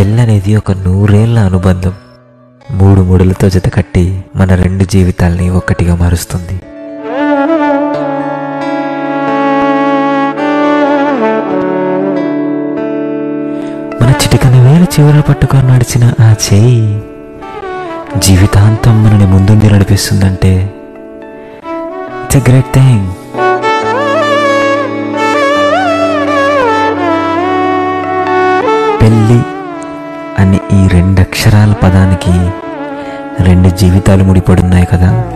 పెళ్ళి అనేది ఒక నూరేళ్ల అనుబంధం మూడు ముడులతో జత కట్టి మన రెండు జీవితాల్ని ఒక్కటిగా మారుస్తుంది మన చిటికని వేలు చివర పట్టుకొని నడిచిన ఆ చేయి జీవితాంతం మనని ముందుండి నడిపిస్తుందంటే ఇట్స్ ఎ గ్రేట్ థింగ్ పెళ్ళి అనే ఈ రెండు అక్షరాల పదానికి రెండు జీవితాలు ముడిపడున్నాయి కదా